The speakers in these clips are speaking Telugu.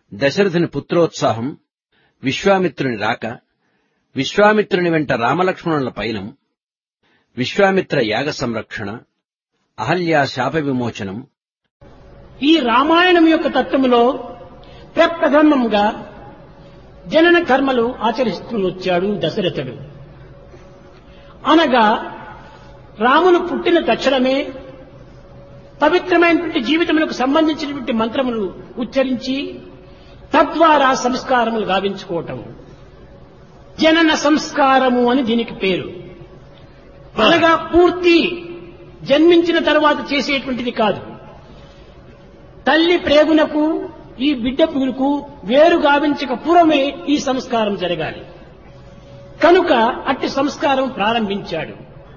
దశరథుని పుత్రోత్సాహం విశ్వామిత్రుని రాక విశ్వామిత్రుని వెంట రామలక్ష్మణుల పయనం విశ్వామిత్ర యాగ సంరక్షణ అహల్యా శాప విమోచనం ఈ రామాయణం యొక్క తత్వములో ప్రప్రథమంగా జనన కర్మలు ఆచరిస్తూ వచ్చాడు దశరథుడు అనగా రాములు పుట్టిన తక్షణమే పవిత్రమైనటువంటి జీవితములకు సంబంధించినటువంటి మంత్రములు ఉచ్చరించి తద్వారా సంస్కారములు గావించుకోవటం జనన సంస్కారము అని దీనికి పేరు అనగా పూర్తి జన్మించిన తర్వాత చేసేటువంటిది కాదు తల్లి ప్రేగునకు ఈ బిడ్డ పురుకు వేరు గావించక పూర్వమే ఈ సంస్కారం జరగాలి కనుక అట్టి సంస్కారం ప్రారంభించాడు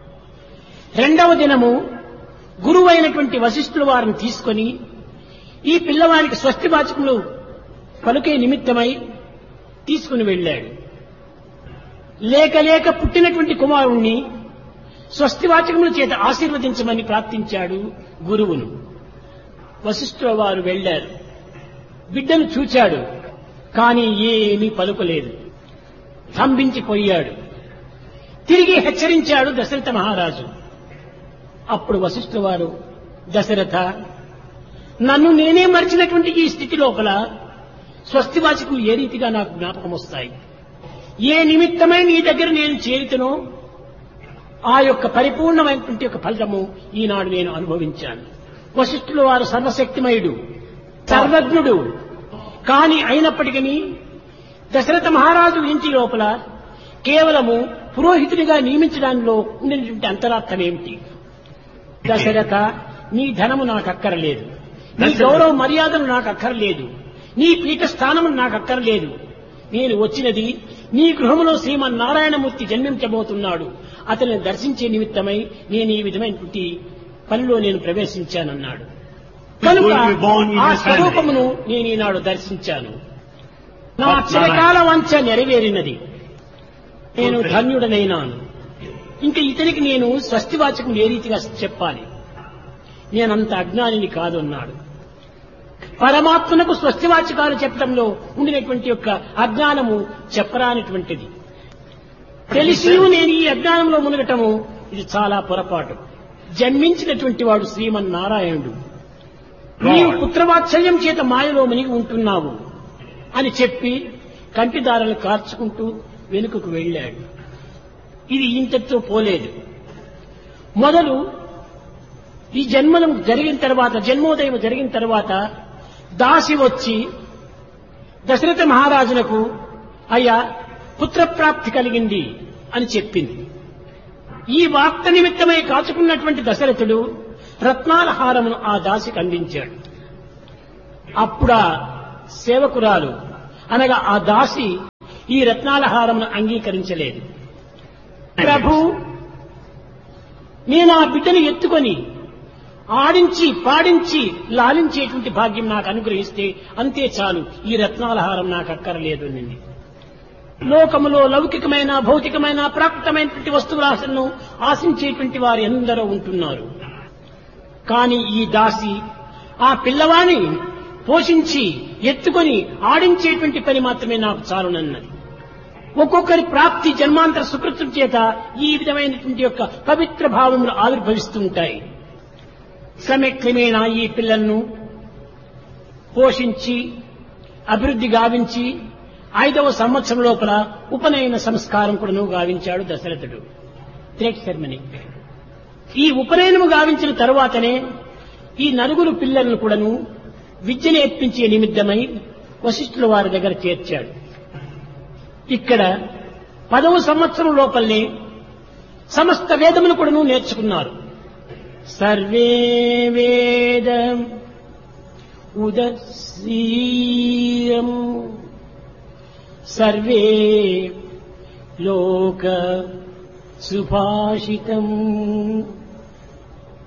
రెండవ దినము గురువైనటువంటి వశిష్ఠుల వారిని తీసుకొని ఈ పిల్లవానికి స్వస్తి వాచకములు పలుకే నిమిత్తమై తీసుకుని వెళ్ళాడు లేక లేక పుట్టినటువంటి కుమారుణ్ణి స్వస్తివాచకముల చేత ఆశీర్వదించమని ప్రార్థించాడు గురువును వశిష్ఠుల వారు వెళ్లారు బిడ్డను చూచాడు కాని ఏమీ పలుకలేదు స్తంభించిపోయాడు తిరిగి హెచ్చరించాడు దశరథ మహారాజు అప్పుడు వశిష్ఠుల వారు దశరథ నన్ను నేనే మరిచినటువంటి ఈ స్థితి లోపల స్వస్తివాచకులు ఏ రీతిగా నాకు జ్ఞాపకం వస్తాయి ఏ నిమిత్తమై నీ దగ్గర నేను చేరుతునో ఆ యొక్క పరిపూర్ణమైనటువంటి యొక్క ఫలితము ఈనాడు నేను అనుభవించాను వశిష్ఠుల వారు సర్వశక్తిమయుడు సర్వజ్ఞుడు కాని అయినప్పటికీ దశరథ మహారాజు ఇంటి లోపల కేవలము పురోహితుడిగా నియమించడంలో ఉండినటువంటి అంతరార్థం ఏమిటి దశరథ నీ ధనము నాకు అక్కరలేదు నీ గౌరవ మర్యాదలు నాకు అక్కర్లేదు నీ పీఠ స్థానము నాకు అక్కర్లేదు నేను వచ్చినది నీ గృహములో శ్రీమన్నారాయణమూర్తి జన్మించబోతున్నాడు అతన్ని దర్శించే నిమిత్తమై నేను ఈ విధమైనటువంటి పనిలో నేను ప్రవేశించానన్నాడు కనుక going to be born in ఆ this family. స్వరూపమును నేను ఈనాడు దర్శించాను నా చిరకాల వంచ నెరవేరినది నేను ధన్యుడనైనాను ఇంకా ఇతనికి నేను స్వస్తివాచకం ఏ రీతిగా చెప్పాలి నేనంత అజ్ఞానిని కాదు అన్నాడు పరమాత్మనకు స్వస్తివాచకాలు చెప్పడంలో ఉండినటువంటి యొక్క అజ్ఞానము చెప్పరానిటువంటిది తెలిసి నేను ఈ అజ్ఞానంలో మునగటము ఇది చాలా పొరపాటు జన్మించినటువంటి వాడు శ్రీమన్నారాయణుడు నీవు పుత్రవాత్సల్యం చేత మాయలో మునిగి ఉంటున్నావు అని చెప్పి కంటిదారలు కార్చుకుంటూ వెనుకకు వెళ్ళాడు ఇది ఇంతటితో పోలేదు మొదలు ఈ జన్మలం జరిగిన తర్వాత జన్మోదయం జరిగిన తర్వాత దాసి వచ్చి దశరథ మహారాజునకు అయ్యా పుత్రప్రాప్తి కలిగింది అని చెప్పింది ఈ వార్త నిమిత్తమై కాచుకున్నటువంటి దశరథుడు రత్నాల హారమును ఆ దాసికి అందించాడు అప్పుడా సేవకురాలు అనగా ఆ దాసి ఈ రత్నాల హారమును అంగీకరించలేదు ప్రభు నేను ఆ బిడ్డను ఎత్తుకొని ఆడించి పాడించి లాలించేటువంటి భాగ్యం నాకు అనుగ్రహిస్తే అంతే చాలు ఈ రత్నాల హారం నాకు అక్కరలేదు నింది లోకములో లౌకికమైన భౌతికమైన ప్రాకృతమైనటువంటి వస్తువులను ఆశించేటువంటి వారు ఎందరో ఉంటున్నారు కానీ ఈ దాసి ఆ పిల్లవాణి పోషించి ఎత్తుకొని ఆడించేటువంటి పని మాత్రమే నాకు చాలునన్నది ఒక్కొక్కరి ప్రాప్తి జన్మాంతర సుకృతం చేత ఈ విధమైనటువంటి యొక్క పవిత్ర భావములు ఆవిర్భవిస్తుంటాయి క్రమేణా ఈ పిల్లలను పోషించి అభివృద్ధి గావించి ఐదవ సంవత్సరం లోపల ఉపనయన సంస్కారం కూడాను గావించాడు దశరథుడు త్రేక్ శర్మని ఈ ఉపనయనము గావించిన తరువాతనే ఈ నలుగురు పిల్లలను కూడాను విద్య నేర్పించే నిమిత్తమై వశిష్ఠుల వారి దగ్గర చేర్చాడు ఇక్కడ పదవ సంవత్సరం లోపలనే సమస్త వేదములు కూడాను నేర్చుకున్నారు సర్వే వేద ఉదసీయం సర్వే లోక సుభాషితం